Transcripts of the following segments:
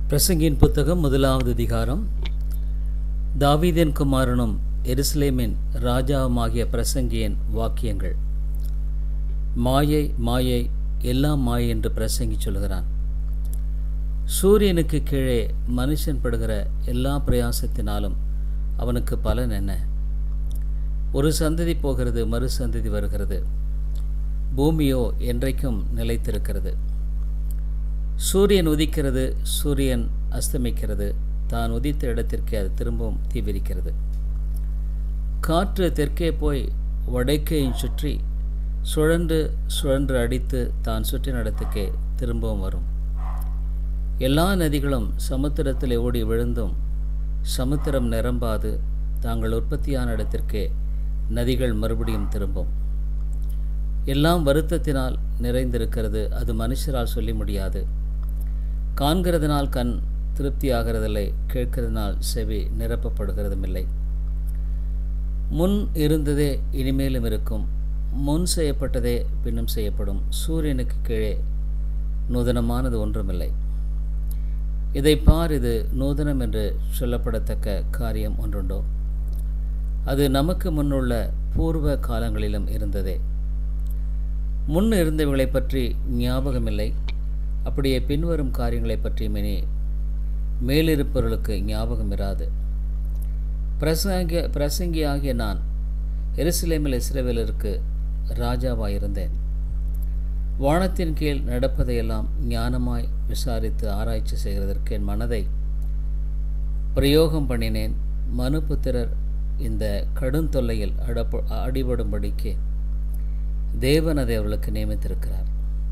பிரசங்கின் புத்தகம் முதலாவது அதிகாரம் தாவீதின் குமாரனும் எருசலேமின் ராஜாவுமாகிய பிரசங்கியின் வாக்கியங்கள் மாயை மாயை எல்லாம் மாயை என்று பிரசங்கி சொல்கிறான் சூரியனுக்கு கீழே மனுஷன் படுகிற எல்லா பிரயாசத்தினாலும் அவனுக்கு பலன் என்ன ஒரு சந்ததி போகிறது மறு சந்ததி வருகிறது பூமியோ என்றைக்கும் நிலைத்திருக்கிறது சூரியன் உதிக்கிறது சூரியன் அஸ்தமிக்கிறது தான் உதித்த இடத்திற்கு அது திரும்பவும் தீவிரிக்கிறது காற்று தெற்கே போய் வடக்கையும் சுற்றி சுழன்று சுழன்று அடித்து தான் சுற்றின இடத்துக்கே திரும்பவும் வரும் எல்லா நதிகளும் சமுத்திரத்தில் ஓடி விழுந்தும் சமுத்திரம் நிரம்பாது தாங்கள் உற்பத்தியான இடத்திற்கே நதிகள் மறுபடியும் திரும்பும் எல்லாம் வருத்தத்தினால் நிறைந்திருக்கிறது அது மனுஷரால் சொல்லி முடியாது காண்கிறதுனால் கண் திருப்தியாகிறதில்லை கேட்கிறதுனால் செவி நிரப்பப்படுகிறதுமில்லை முன் இருந்ததே இனிமேலும் இருக்கும் முன் செய்யப்பட்டதே பின்னும் செய்யப்படும் சூரியனுக்கு கீழே நூதனமானது ஒன்றுமில்லை இதை பார் இது நூதனம் என்று சொல்லப்படத்தக்க காரியம் ஒன்றுண்டோ அது நமக்கு முன்னுள்ள பூர்வ காலங்களிலும் இருந்ததே முன் இருந்தவைகளை பற்றி ஞாபகமில்லை அப்படியே பின்வரும் காரியங்களை பற்றி இனி மேலிருப்பவர்களுக்கு ஞாபகம் இராது பிரசங்க பிரசங்கியாகிய நான் எருசலேமில் இஸ்ரேவேலருக்கு ராஜாவாயிருந்தேன் வானத்தின் கீழ் நடப்பதையெல்லாம் ஞானமாய் விசாரித்து ஆராய்ச்சி செய்கிறதற்கு என் மனதை பிரயோகம் பண்ணினேன் மனுபுத்திரர் இந்த கடும் தொல்லையில் அடப்ப அடிபடும்படிக்கு தேவன் அதை அவர்களுக்கு நியமித்திருக்கிறார்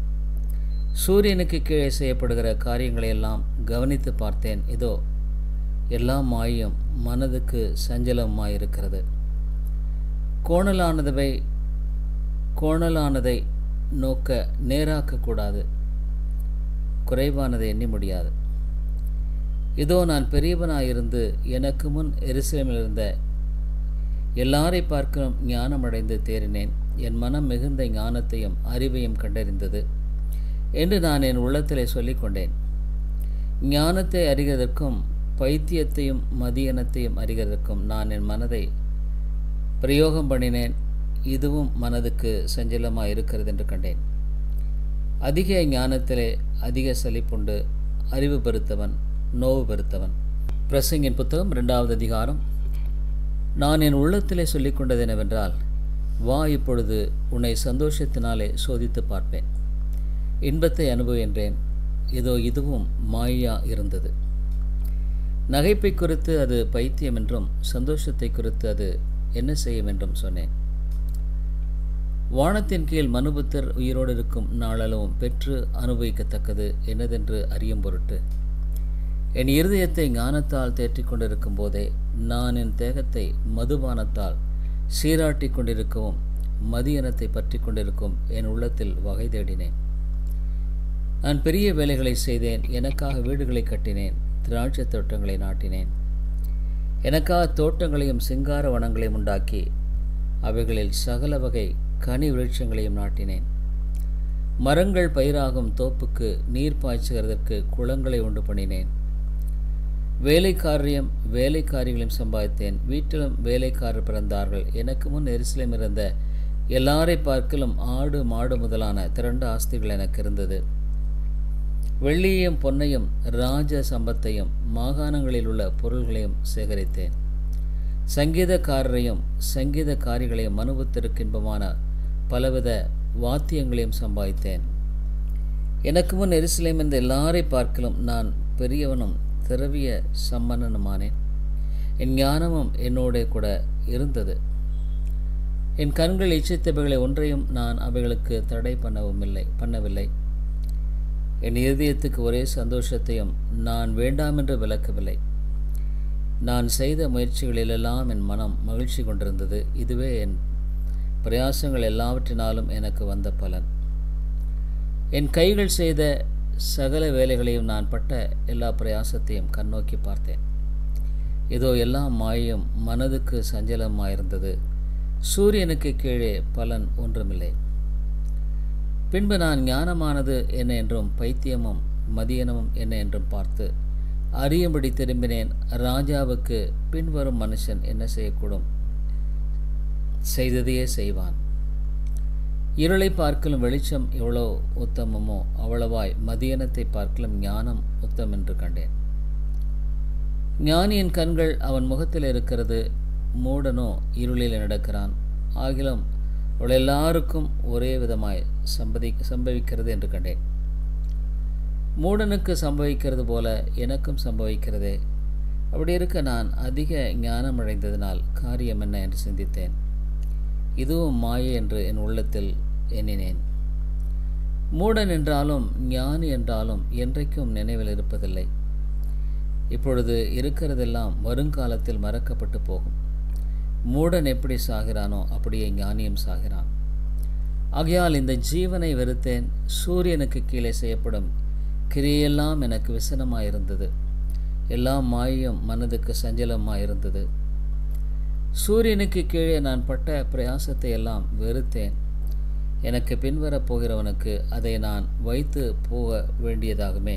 சூரியனுக்கு கீழே செய்யப்படுகிற காரியங்களை எல்லாம் கவனித்து பார்த்தேன் இதோ எல்லாம் மாயம் மனதுக்கு சஞ்சலமாயிருக்கிறது கோணலானதை கோணலானதை நோக்க நேராக்கக்கூடாது குறைவானதை எண்ணி முடியாது இதோ நான் பெரியவனாயிருந்து எனக்கு முன் எருசலேமில் இருந்த எல்லாரை பார்க்கும் ஞானமடைந்து தேறினேன் என் மனம் மிகுந்த ஞானத்தையும் அறிவையும் கண்டறிந்தது என்று நான் என் உள்ளத்திலே சொல்லிக்கொண்டேன் ஞானத்தை அறிகிறதற்கும் பைத்தியத்தையும் மதியனத்தையும் அறிகிறதற்கும் நான் என் மனதை பிரயோகம் பண்ணினேன் இதுவும் மனதுக்கு சஞ்சலமாக இருக்கிறது என்று கண்டேன் அதிக ஞானத்திலே அதிக சலிப்புண்டு அறிவு பெருத்தவன் நோவு பெருத்தவன் பிரசங்கின் புத்தகம் ரெண்டாவது அதிகாரம் நான் என் உள்ளத்திலே சொல்லிக்கொண்டது என்னவென்றால் வா இப்பொழுது உன்னை சந்தோஷத்தினாலே சோதித்து பார்ப்பேன் இன்பத்தை அனுபவின்றேன் இதோ இதுவும் மாயா இருந்தது நகைப்பை குறித்து அது பைத்தியம் என்றும் சந்தோஷத்தை குறித்து அது என்ன செய்யும் என்றும் சொன்னேன் வானத்தின் கீழ் மனுபுத்தர் உயிரோடு இருக்கும் நாளளவும் பெற்று அனுபவிக்கத்தக்கது என்னதென்று அறியும் பொருட்டு என் இருதயத்தை ஞானத்தால் தேற்றிக் கொண்டிருக்கும் போதே நான் என் தேகத்தை மதுபானத்தால் சீராட்டி கொண்டிருக்கவும் மதியனத்தை பற்றி கொண்டிருக்கும் என் உள்ளத்தில் வகை தேடினேன் நான் பெரிய வேலைகளை செய்தேன் எனக்காக வீடுகளை கட்டினேன் திராட்சை தோட்டங்களை நாட்டினேன் எனக்காக தோட்டங்களையும் சிங்கார வனங்களையும் உண்டாக்கி அவைகளில் சகல வகை கனி விருட்சங்களையும் நாட்டினேன் மரங்கள் பயிராகும் தோப்புக்கு நீர் பாய்ச்சுகிறதற்கு குளங்களை உண்டு பண்ணினேன் வேலைக்காரியம் வேலைக்காரிகளையும் சம்பாதித்தேன் வீட்டிலும் வேலைக்காரர் பிறந்தார்கள் எனக்கு முன் எரிசிலம் இருந்த எல்லாரை பார்க்கலும் ஆடு மாடு முதலான திரண்ட ஆஸ்திகள் எனக்கு இருந்தது வெள்ளியையும் பொன்னையும் ராஜ சம்பத்தையும் மாகாணங்களில் உள்ள பொருள்களையும் சேகரித்தேன் சங்கீதக்காரரையும் சங்கீதக்காரிகளையும் அனுபவத்திற்கின்பமான பலவித வாத்தியங்களையும் சம்பாதித்தேன் எனக்கு முன் எருசலேம் இந்த எல்லாரை பார்க்கலும் நான் பெரியவனும் திரவிய சம்மன்னனுமானேன் என் ஞானமும் என்னோட கூட இருந்தது என் கண்கள் இச்சித்தவைகளை ஒன்றையும் நான் அவைகளுக்கு தடை பண்ணவும் இல்லை பண்ணவில்லை என் இருதயத்துக்கு ஒரே சந்தோஷத்தையும் நான் வேண்டாம் என்று விளக்கவில்லை நான் செய்த முயற்சிகளிலெல்லாம் என் மனம் மகிழ்ச்சி கொண்டிருந்தது இதுவே என் பிரயாசங்கள் எல்லாவற்றினாலும் எனக்கு வந்த பலன் என் கைகள் செய்த சகல வேலைகளையும் நான் பட்ட எல்லா பிரயாசத்தையும் கண்ணோக்கி பார்த்தேன் இதோ எல்லாம் மாயம் மனதுக்கு சஞ்சலமாயிருந்தது சூரியனுக்கு கீழே பலன் ஒன்றுமில்லை பின்பு நான் ஞானமானது என்ன என்றும் பைத்தியமும் மதியனமும் என்ன என்றும் பார்த்து அறியும்படி திரும்பினேன் ராஜாவுக்கு பின்வரும் மனுஷன் என்ன செய்யக்கூடும் செய்ததையே செய்வான் இருளை பார்க்கலும் வெளிச்சம் எவ்வளோ உத்தமமோ அவ்வளவாய் மதியனத்தை பார்க்கலும் ஞானம் உத்தம் என்று கண்டேன் ஞானியின் கண்கள் அவன் முகத்தில் இருக்கிறது மூடனோ இருளில் நடக்கிறான் ஆகிலும் அவள் எல்லாருக்கும் ஒரே விதமாய் சம்பதி சம்பவிக்கிறது என்று கண்டேன் மூடனுக்கு சம்பவிக்கிறது போல எனக்கும் சம்பவிக்கிறதே அப்படி இருக்க நான் அதிக ஞானம் அடைந்ததினால் காரியம் என்ன என்று சிந்தித்தேன் இதுவும் மாயை என்று என் உள்ளத்தில் எண்ணினேன் மூடன் என்றாலும் ஞானி என்றாலும் என்றைக்கும் நினைவில் இருப்பதில்லை இப்பொழுது இருக்கிறதெல்லாம் வருங்காலத்தில் மறக்கப்பட்டு போகும் மூடன் எப்படி சாகிறானோ அப்படியே ஞானியும் சாகிறான் ஆகையால் இந்த ஜீவனை வெறுத்தேன் சூரியனுக்கு கீழே செய்யப்படும் கிரியெல்லாம் எனக்கு விசனமாயிருந்தது எல்லாம் மாயும் மனதுக்கு சஞ்சலமாயிருந்தது சூரியனுக்கு கீழே நான் பட்ட பிரயாசத்தை எல்லாம் வெறுத்தேன் எனக்கு பின்வரப் போகிறவனுக்கு அதை நான் வைத்து போக வேண்டியதாகுமே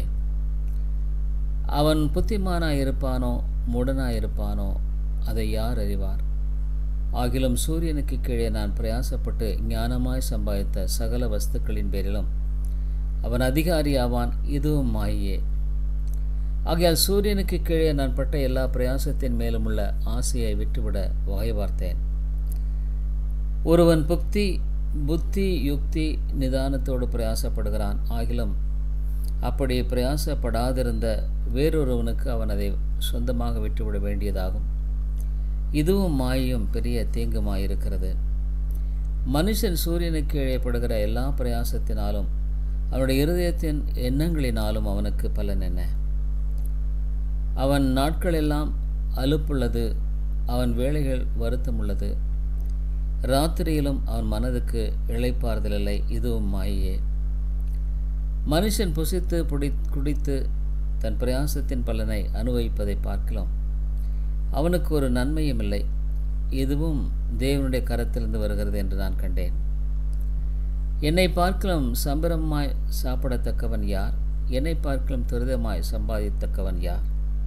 அவன் புத்திமானாயிருப்பானோ மூடனாயிருப்பானோ அதை யார் அறிவார் ஆகிலும் சூரியனுக்கு கீழே நான் பிரயாசப்பட்டு ஞானமாய் சம்பாதித்த சகல வஸ்துக்களின் பேரிலும் அவன் அதிகாரி ஆவான் இதுவும் மாயே ஆகையால் சூரியனுக்கு கீழே நான் பட்ட எல்லா பிரயாசத்தின் மேலும் உள்ள ஆசையை விட்டுவிட வகை பார்த்தேன் ஒருவன் புக்தி புத்தி யுக்தி நிதானத்தோடு பிரயாசப்படுகிறான் ஆகிலும் அப்படி பிரயாசப்படாதிருந்த வேறொருவனுக்கு அவன் அதை சொந்தமாக விட்டுவிட வேண்டியதாகும் இதுவும் மாயும் பெரிய தீங்குமாயிருக்கிறது மனுஷன் சூரியனுக்கு இழைப்படுகிற எல்லா பிரயாசத்தினாலும் அவனுடைய இருதயத்தின் எண்ணங்களினாலும் அவனுக்கு பலன் என்ன அவன் நாட்களெல்லாம் அலுப்புள்ளது அவன் வேலைகள் வருத்தமுள்ளது ராத்திரியிலும் அவன் மனதுக்கு இழைப்பார்தலில்லை இதுவும் மாயே மனுஷன் புசித்து புடி குடித்து தன் பிரயாசத்தின் பலனை அனுபவிப்பதை பார்க்கலாம் அவனுக்கு ஒரு நன்மையும் இல்லை இதுவும் தேவனுடைய கரத்திலிருந்து வருகிறது என்று நான் கண்டேன் என்னை பார்க்கலாம் சம்பரமாய் சாப்பிடத்தக்கவன் யார் என்னை பார்க்கலாம் துரிதமாய் சம்பாதித்தக்கவன் யார்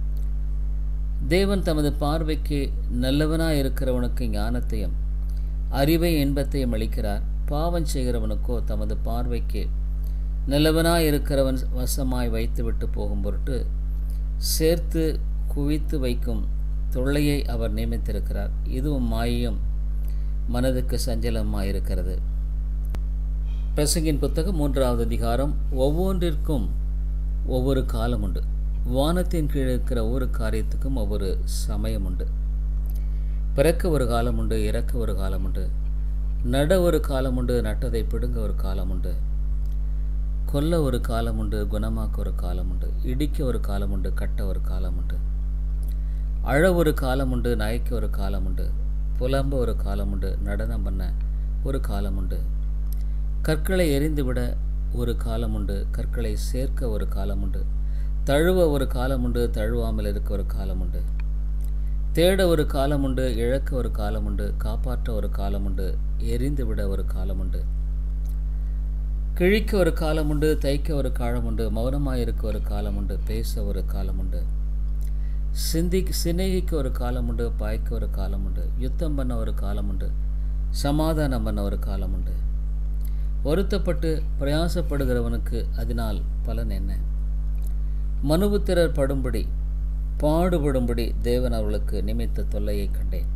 தேவன் தமது பார்வைக்கு நல்லவனாய் இருக்கிறவனுக்கு ஞானத்தையும் அறிவை இன்பத்தையும் அளிக்கிறார் பாவம் செய்கிறவனுக்கோ தமது பார்வைக்கு நல்லவனாய் இருக்கிறவன் வசமாய் வைத்துவிட்டு போகும் பொருட்டு சேர்த்து குவித்து வைக்கும் தொல்லையை அவர் நியமித்திருக்கிறார் இதுவும் மாயையும் மனதுக்கு சஞ்சலமாயிருக்கிறது பிரசங்கின் புத்தகம் மூன்றாவது அதிகாரம் ஒவ்வொன்றிற்கும் ஒவ்வொரு காலம் உண்டு வானத்தின் கீழ் இருக்கிற ஒவ்வொரு காரியத்துக்கும் ஒவ்வொரு சமயம் உண்டு பிறக்க ஒரு காலம் உண்டு இறக்க ஒரு காலம் உண்டு நட ஒரு காலம் உண்டு நட்டதை பிடுங்க ஒரு காலம் உண்டு கொல்ல ஒரு காலம் உண்டு குணமாக்க ஒரு காலம் உண்டு இடிக்க ஒரு காலம் உண்டு கட்ட ஒரு காலம் உண்டு அழ ஒரு காலம் உண்டு நகைக்க ஒரு காலம் உண்டு புலம்ப ஒரு காலம் உண்டு நடனம் பண்ண ஒரு காலம் உண்டு கற்களை எரிந்துவிட ஒரு காலம் உண்டு கற்களை சேர்க்க ஒரு காலம் உண்டு தழுவ ஒரு காலம் உண்டு தழுவாமல் இருக்க ஒரு காலம் உண்டு தேட ஒரு காலம் உண்டு இழக்க ஒரு காலம் உண்டு காப்பாற்ற ஒரு காலம் உண்டு எரிந்துவிட ஒரு காலம் உண்டு கிழிக்க ஒரு காலம் உண்டு தைக்க ஒரு காலம் உண்டு மௌனமாயிருக்க ஒரு காலம் உண்டு பேச ஒரு காலம் உண்டு சிந்தி சிநேகிக்க ஒரு காலம் உண்டு பாய்க்க ஒரு காலம் உண்டு யுத்தம் பண்ண ஒரு காலம் உண்டு சமாதானம் பண்ண ஒரு காலம் உண்டு வருத்தப்பட்டு பிரயாசப்படுகிறவனுக்கு அதனால் பலன் என்ன மனுபுத்திரர் படும்படி பாடுபடும்படி தேவன் அவர்களுக்கு நிமித்த தொல்லையை கண்டேன்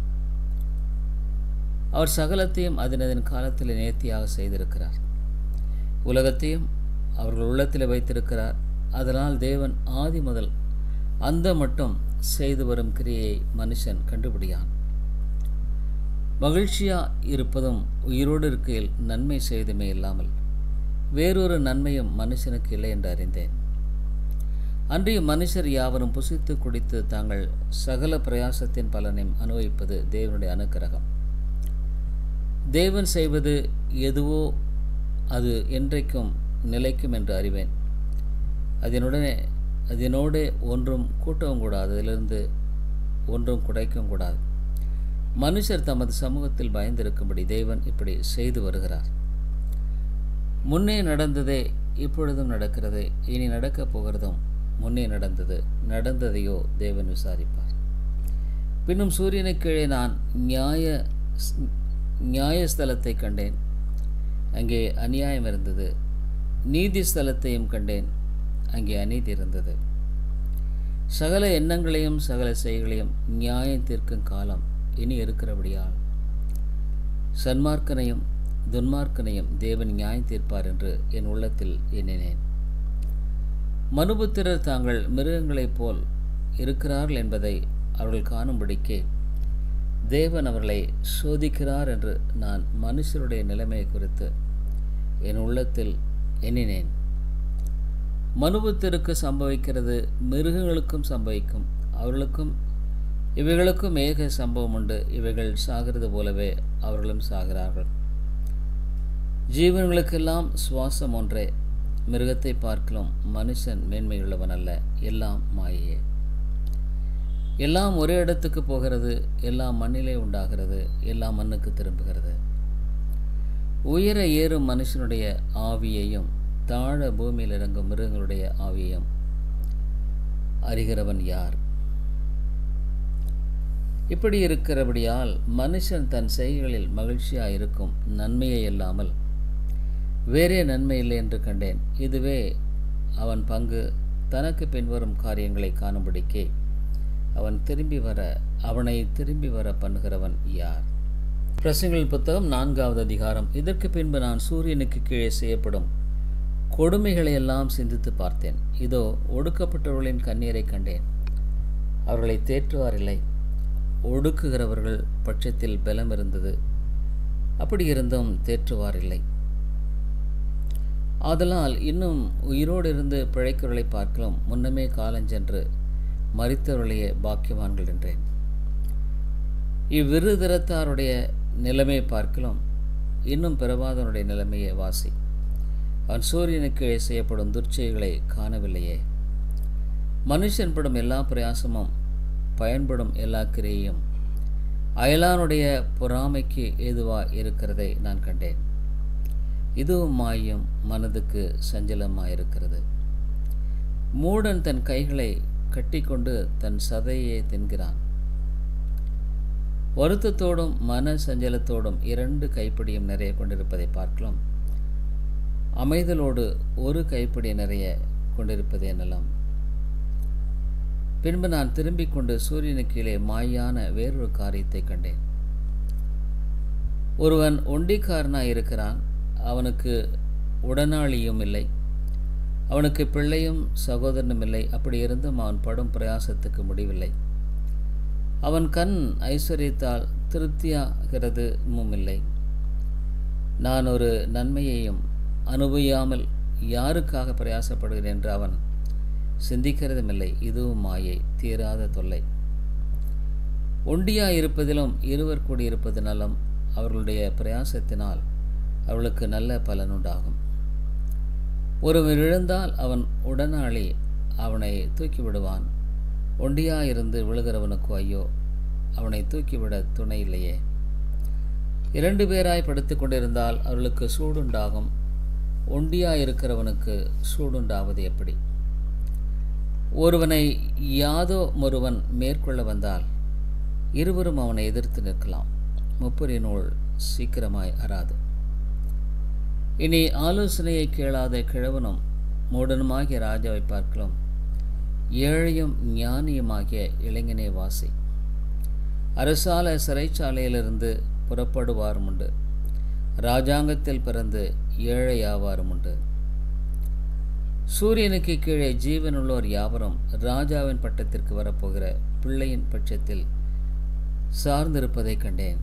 அவர் சகலத்தையும் அதனதன் காலத்தில் நேர்த்தியாக செய்திருக்கிறார் உலகத்தையும் அவர்கள் உள்ளத்தில் வைத்திருக்கிறார் அதனால் தேவன் ஆதி முதல் அந்த மட்டும் செய்து வரும் கிரியையை மனுஷன் கண்டுபிடியான் மகிழ்ச்சியா இருப்பதும் உயிரோடு இருக்கையில் நன்மை செய்துமே இல்லாமல் வேறொரு நன்மையும் மனுஷனுக்கு இல்லை என்று அறிந்தேன் அன்றைய மனுஷர் யாவரும் புசித்து குடித்து தாங்கள் சகல பிரயாசத்தின் பலனையும் அனுபவிப்பது தேவனுடைய அனுக்கிரகம் தேவன் செய்வது எதுவோ அது என்றைக்கும் நிலைக்கும் என்று அறிவேன் அதனுடனே அதனோடே ஒன்றும் கூட்டவும் கூடாது அதிலிருந்து ஒன்றும் குடைக்கவும் கூடாது மனுஷர் தமது சமூகத்தில் பயந்திருக்கும்படி தேவன் இப்படி செய்து வருகிறார் முன்னே நடந்ததே இப்பொழுதும் நடக்கிறது இனி நடக்கப் போகிறதும் முன்னே நடந்தது நடந்ததையோ தேவன் விசாரிப்பார் பின்னும் சூரியனுக்கு கீழே நான் நியாய நியாயஸ்தலத்தை கண்டேன் அங்கே அநியாயம் இருந்தது நீதி ஸ்தலத்தையும் கண்டேன் அங்கே அநீதி இருந்தது சகல எண்ணங்களையும் சகல செய்களையும் நியாயம் தீர்க்கும் காலம் இனி இருக்கிறபடியால் சன்மார்க்கனையும் துன்மார்க்கனையும் தேவன் நியாயம் தீர்ப்பார் என்று என் உள்ளத்தில் எண்ணினேன் மனுபுத்திரர் தாங்கள் மிருகங்களைப் போல் இருக்கிறார்கள் என்பதை அவர்கள் காணும்படிக்கே தேவன் அவர்களை சோதிக்கிறார் என்று நான் மனுஷருடைய நிலைமை குறித்து என் உள்ளத்தில் எண்ணினேன் மனுபுத்திற்கு சம்பவிக்கிறது மிருகங்களுக்கும் சம்பவிக்கும் அவர்களுக்கும் இவைகளுக்கும் ஏக சம்பவம் உண்டு இவைகள் சாகிறது போலவே அவர்களும் சாகிறார்கள் ஜீவன்களுக்கெல்லாம் சுவாசம் ஒன்றே மிருகத்தை பார்க்கலாம் மனுஷன் மேன்மையுள்ளவன் அல்ல எல்லாம் மாயே எல்லாம் ஒரே இடத்துக்கு போகிறது எல்லாம் மண்ணிலே உண்டாகிறது எல்லாம் மண்ணுக்கு திரும்புகிறது உயர ஏறும் மனுஷனுடைய ஆவியையும் தாழ பூமியில் இறங்கும் மிருகங்களுடைய ஆவியையும் அறிகிறவன் யார் இப்படி இருக்கிறபடியால் மனுஷன் தன் செய்கைகளில் மகிழ்ச்சியாக இருக்கும் நன்மையை இல்லாமல் வேறே நன்மை இல்லை என்று கண்டேன் இதுவே அவன் பங்கு தனக்கு பின்வரும் காரியங்களை காணும்படிக்கே அவன் திரும்பி வர அவனை திரும்பி வர பண்ணுகிறவன் யார் பிரசங்கள் புத்தகம் நான்காவது அதிகாரம் இதற்கு பின்பு நான் சூரியனுக்கு கீழே செய்யப்படும் கொடுமைகளை எல்லாம் சிந்தித்து பார்த்தேன் இதோ ஒடுக்கப்பட்டவர்களின் கண்ணீரை கண்டேன் அவர்களை தேற்றுவாரில்லை ஒடுக்குகிறவர்கள் பட்சத்தில் பலம் இருந்தது அப்படி இருந்தும் தேற்றுவாரில்லை ஆதலால் இன்னும் உயிரோடு இருந்து பிழைக்கிறவர்களை பார்க்கலாம் முன்னமே காலஞ்சென்று மறித்தவர்களையே பாக்கியவான்கள் என்றேன் இவ்விருதிரத்தாருடைய நிலைமையை பார்க்கலாம் இன்னும் பிறவாதனுடைய நிலைமையை வாசி அவன் சூரியனுக்கு செய்யப்படும் துர்ச்செய்களை காணவில்லையே மனுஷன் படும் எல்லா பிரயாசமும் பயன்படும் எல்லா கிரியையும் அயலானுடைய பொறாமைக்கு ஏதுவா இருக்கிறதை நான் கண்டேன் இதுவும் மாயும் மனதுக்கு சஞ்சலமாயிருக்கிறது மூடன் தன் கைகளை கட்டிக்கொண்டு தன் சதையை தின்கிறான் வருத்தத்தோடும் மன சஞ்சலத்தோடும் இரண்டு கைப்பிடியும் நிறைய கொண்டிருப்பதை பார்க்கலாம் அமைதலோடு ஒரு கைப்பிடி நிறைய கொண்டிருப்பது என்னலாம் பின்பு நான் திரும்பிக் கொண்டு சூரியனுக்கு கீழே மாயான வேறொரு காரியத்தை கண்டேன் ஒருவன் ஒண்டிக்காரனாய் இருக்கிறான் அவனுக்கு உடனாளியும் இல்லை அவனுக்கு பிள்ளையும் சகோதரனும் இல்லை அப்படி இருந்தும் அவன் படும் பிரயாசத்துக்கு முடிவில்லை அவன் கண் ஐஸ்வர்யத்தால் திருப்தியாகிறதுமும் இல்லை நான் ஒரு நன்மையையும் அனுபவியாமல் யாருக்காக பிரயாசப்படுகிறேன் என்று அவன் சிந்திக்கிறதுமில்லை இதுவும் மாயை தீராத தொல்லை ஒண்டியாய் இருப்பதிலும் இருவர் கூடியிருப்பது நலம் அவர்களுடைய பிரயாசத்தினால் அவளுக்கு நல்ல பலன் உண்டாகும் ஒருவன் இழந்தால் அவன் உடனாளி அவனை தூக்கிவிடுவான் ஒண்டியாயிருந்து விழுகிறவனுக்கு ஐயோ அவனை தூக்கிவிட துணை இல்லையே இரண்டு பேராய் படுத்து கொண்டிருந்தால் அவர்களுக்கு சூடுண்டாகும் ஒண்டியாயிருக்கிறவனுக்கு சூடுண்டாவது எப்படி ஒருவனை யாதோ ஒருவன் மேற்கொள்ள வந்தால் இருவரும் அவனை எதிர்த்து நிற்கலாம் முப்பரி நூல் சீக்கிரமாய் அறாது இனி ஆலோசனையை கேளாத கிழவனும் மூடனுமாகிய ராஜாவை பார்க்கலாம் ஏழையும் ஞானியுமாகிய இளைஞனே வாசி அரசால சிறைச்சாலையிலிருந்து புறப்படுவாரும் உண்டு ராஜாங்கத்தில் பிறந்து ஏழையாவாரும் உண்டு சூரியனுக்கு கீழே ஜீவனுள்ளோர் யாவரும் ராஜாவின் பட்டத்திற்கு வரப்போகிற பிள்ளையின் பட்சத்தில் சார்ந்திருப்பதை கண்டேன்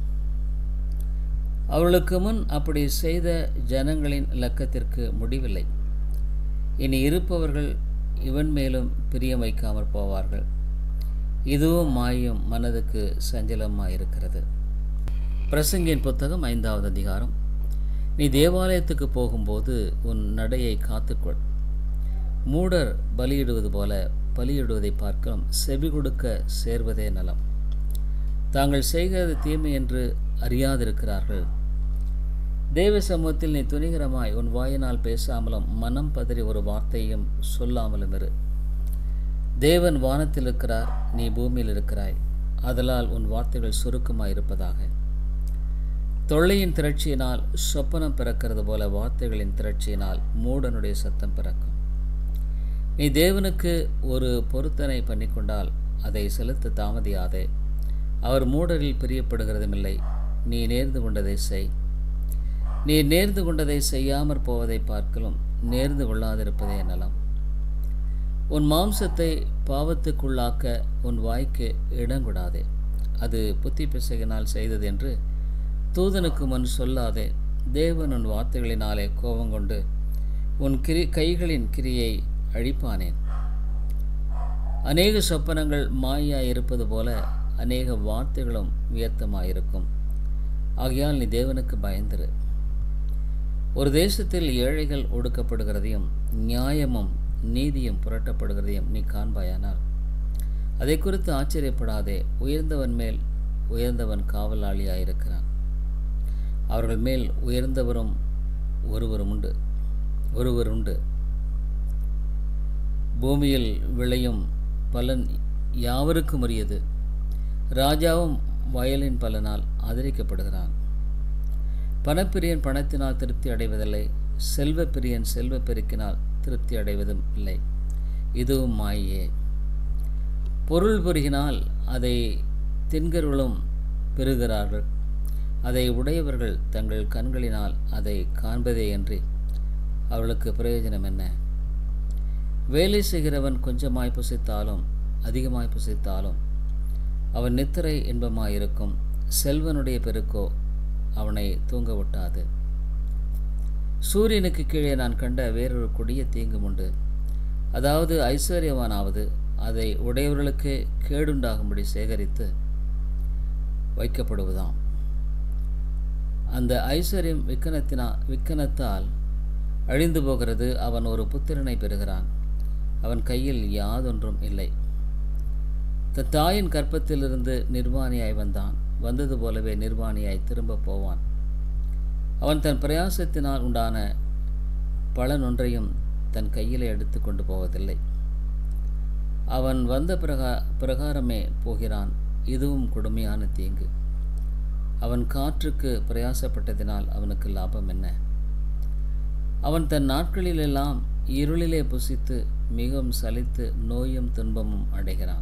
அவர்களுக்கு முன் அப்படி செய்த ஜனங்களின் இலக்கத்திற்கு முடிவில்லை இனி இருப்பவர்கள் இவன் மேலும் பிரியம் வைக்காமற் போவார்கள் இதுவும் மாயும் மனதுக்கு சஞ்சலமாயிருக்கிறது பிரசங்கின் புத்தகம் ஐந்தாவது அதிகாரம் நீ தேவாலயத்துக்கு போகும்போது உன் நடையை காத்துக்கொள் மூடர் பலியிடுவது போல பலியிடுவதை பார்க்கலாம் செவி கொடுக்க சேர்வதே நலம் தாங்கள் செய்கிறது தீமை என்று அறியாதிருக்கிறார்கள் தேவ சமூகத்தில் நீ துணிகரமாய் உன் வாயினால் பேசாமலும் மனம் பதறி ஒரு வார்த்தையும் சொல்லாமலும் இரு தேவன் வானத்தில் இருக்கிறார் நீ பூமியில் இருக்கிறாய் அதலால் உன் வார்த்தைகள் சுருக்கமாய் இருப்பதாக தொல்லையின் திரட்சியினால் சொப்பனம் பிறக்கிறது போல வார்த்தைகளின் திரட்சியினால் மூடனுடைய சத்தம் பிறக்கும் நீ தேவனுக்கு ஒரு பொருத்தனை பண்ணிக்கொண்டால் அதை செலுத்த தாமதியாதே அவர் மூடரில் பிரியப்படுகிறதுமில்லை நீ நேர்ந்து கொண்டதை செய் நீ நேர்ந்து கொண்டதை செய்யாமற் போவதை பார்க்கலும் நேர்ந்து கொள்ளாதிருப்பதே நலம் உன் மாம்சத்தை பாவத்துக்குள்ளாக்க உன் வாய்க்கு இடங்கூடாதே அது புத்தி பிசகினால் செய்தது என்று தூதனுக்கு முன் சொல்லாதே தேவன் உன் வார்த்தைகளினாலே கோபம் கொண்டு உன் கிரி கைகளின் கிரியை அழிப்பானேன் அநேக சொப்பனங்கள் மாயாய் இருப்பது போல அநேக வார்த்தைகளும் வியர்த்தமாயிருக்கும் ஆகையால் நீ தேவனுக்கு பயந்திரு ஒரு தேசத்தில் ஏழைகள் ஒடுக்கப்படுகிறதையும் நியாயமும் நீதியும் புரட்டப்படுகிறதையும் நீ காண்பாயானால் அதை குறித்து ஆச்சரியப்படாதே உயர்ந்தவன் மேல் உயர்ந்தவன் காவலாளியாயிருக்கிறான் அவர்கள் மேல் உயர்ந்தவரும் ஒருவரும் உண்டு ஒருவர் உண்டு பூமியில் விளையும் பலன் யாவருக்கும் உரியது ராஜாவும் வயலின் பலனால் ஆதரிக்கப்படுகிறான் பணப்பிரியன் பணத்தினால் திருப்தி அடைவதில்லை செல்வப்பிரியன் செல்வ பெருக்கினால் திருப்தி அடைவதும் இல்லை இதுவும் மாயே பொருள் பெருகினால் அதை தின்கர்களும் பெறுகிறார்கள் அதை உடையவர்கள் தங்கள் கண்களினால் அதை காண்பதேயன்றி அவர்களுக்கு பிரயோஜனம் என்ன வேலை செய்கிறவன் கொஞ்சமாய் புசித்தாலும் அதிகமாய் புசித்தாலும் அவன் நித்திரை இன்பமாயிருக்கும் செல்வனுடைய பெருக்கோ அவனை தூங்க விட்டாது சூரியனுக்கு கீழே நான் கண்ட வேறொரு கொடிய தீங்கும் உண்டு அதாவது ஐஸ்வர்யவானாவது அதை உடையவர்களுக்கு கேடுண்டாகும்படி சேகரித்து வைக்கப்படுவதாம் அந்த ஐஸ்வர்யம் விக்கனத்தினா விக்கனத்தால் அழிந்து போகிறது அவன் ஒரு புத்திரனை பெறுகிறான் அவன் கையில் யாதொன்றும் இல்லை தன் தாயின் கற்பத்திலிருந்து நிர்வாணியாய் வந்தான் வந்தது போலவே நிர்வாணியாய் திரும்ப போவான் அவன் தன் பிரயாசத்தினால் உண்டான பலனொன்றையும் தன் கையிலே எடுத்து கொண்டு போவதில்லை அவன் வந்த பிரகா பிரகாரமே போகிறான் இதுவும் கொடுமையான தீங்கு அவன் காற்றுக்கு பிரயாசப்பட்டதினால் அவனுக்கு லாபம் என்ன அவன் தன் நாட்களிலெல்லாம் இருளிலே புசித்து மிகவும் சலித்து நோயும் துன்பமும் அடைகிறான்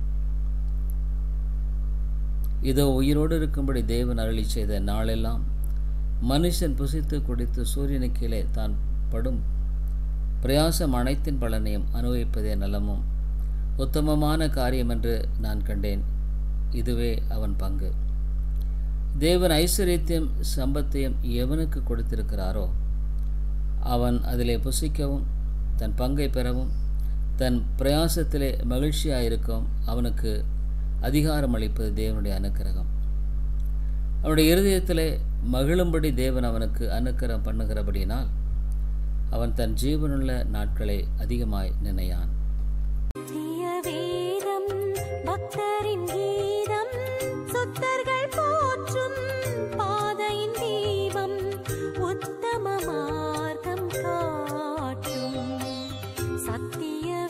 இதோ உயிரோடு இருக்கும்படி தேவன் அருளி செய்த நாளெல்லாம் மனுஷன் புசித்து குடித்து சூரியனு கீழே தான் படும் பிரயாசம் அனைத்தின் பலனையும் அனுபவிப்பதே நலமும் உத்தமமான காரியம் என்று நான் கண்டேன் இதுவே அவன் பங்கு தேவன் ஐஸ்வர்யத்தையும் சம்பத்தையும் எவனுக்கு கொடுத்திருக்கிறாரோ அவன் அதிலே புசிக்கவும் தன் பங்கை பெறவும் தன் பிரயாசத்திலே மகிழ்ச்சியாயிருக்கவும் அவனுக்கு அதிகாரம் அளிப்பது தேவனுடைய அனுக்கிரகம் அவனுடைய இருதயத்திலே மகிழும்படி தேவன் அவனுக்கு அனுக்கிரம் பண்ணுகிறபடியினால் அவன் தன் ஜீவனுள்ள நாட்களை அதிகமாய் நினையான் நித்திய வேதம் பக்தரின் கீதம் சுத்தர்கள் போற்றும் பாதையின் தீபம் உத்தம மார்க்கம் காட்டும் சத்திய